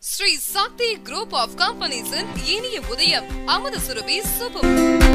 Sri Shakti group of கம்பெனிஸின் இனிய உதயம் அமுத சுரபி சூப்பர்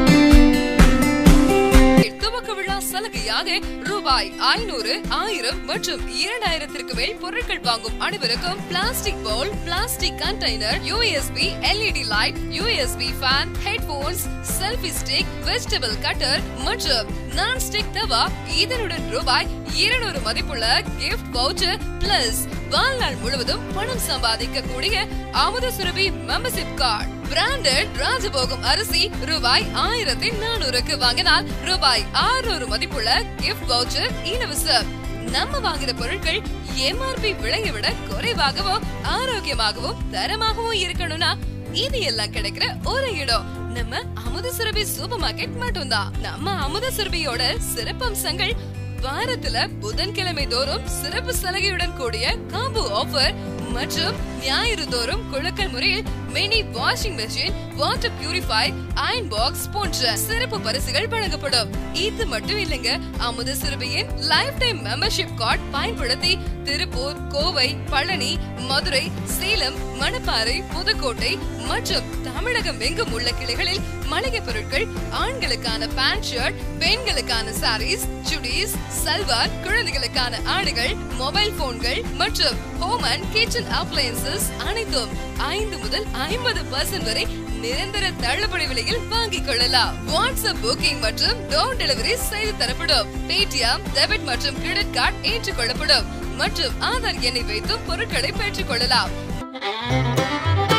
துவக்க விழா சலுகையாக ரூபாய் ஐநூறு ஆயிரம் மற்றும் இரண்டாயிரத்திற்கு மேல் பொருட்கள் வாங்கும் அனைவருக்கும் plastic bowl plastic container USB LED light USB fan headphones selfie stick vegetable cutter மற்றும் நான் ஸ்டிக் தவா இதனுடன் ரூபாய் இருநூறு மதிப்புள்ள கிஃப்ட் வவுச்சர் பிளஸ் வாழ்நாள் முழுவதும் பணம் சம்பாதிக்க கூடிய Amutha Surabhi membership card branded Rajabhogam அரிசி ரூபாய் ஆயிரத்தி நானூறுக்கு வாங்கினால் ரூபாய் ஆறுநூறு மதிப்புள்ள கிஃப்ட் வவுச்சர் இலவசம் நம்ம வாங்குற பொருட்கள் எம்ஆர்பி விலையை விட குறைவாகவும் ஆரோக்கியமாகவும் தரமாகவும் இருக்கணும்னா இது எல்லாம் கிடைக்கிற ஒரு இடம் நம்ம அமுத சுரபி சூப்பர் மார்க்கெட் மட்டும்தான் நம்ம அமுத சுரபியோட சிறப்பம்சங்கள் வாரத்துல புதன்கிழமை தோறும் சிறப்பு சலுகையுடன் கூடிய காம்போ ஆஃபர் மற்றும் ஞாயிறு தோறும் குழுக்கள் முறையில் mini washing machine water purifier iron box போன்ற சிறப்பு பரிசுகள் வழங்கப்படும் இது மட்டும் இல்லைங்க அமுத சிறுபியின் லைஃப் டைம் மெம்பர்ஷிப் கார்டு பயன்படுத்தி திருப்பூர் கோவை பழனி மதுரை சேலம் மணப்பாறை புதுக்கோட்டை மற்றும் தமிழகம் எங்கும் உள்ள கிளைகளில் மளிகை பொருட்கள் ஆண்களுக்கான பேண்ட் ஷர்ட் பெண்களுக்கான சாரீஸ் சுடிஸ் சல்வார் குழந்தைகளுக்கான ஆடைகள் மொபைல் போன்கள் மற்றும் ஹோம் அண்ட் கிச்சன் அப்ளையன்சஸ் அனைத்தும் ஐந்து முதல் ஐம்பது பர்சன்ட் வரை நிரந்தர தள்ளுபடி விலையில் வாங்கிக் கொள்ளலாம் வாட்ஸ்அப் புக்கிங் மற்றும் டோர் டெலிவரி செய்து தரப்படும் பேடிஎம் டெபிட் மற்றும் கிரெடிட் கார்டு ஏற்றுக்கொள்ளப்படும் மற்றும் ஆதார் எண்ணை வைத்தும் பொருட்களை பெற்றுக் கொள்ளலாம்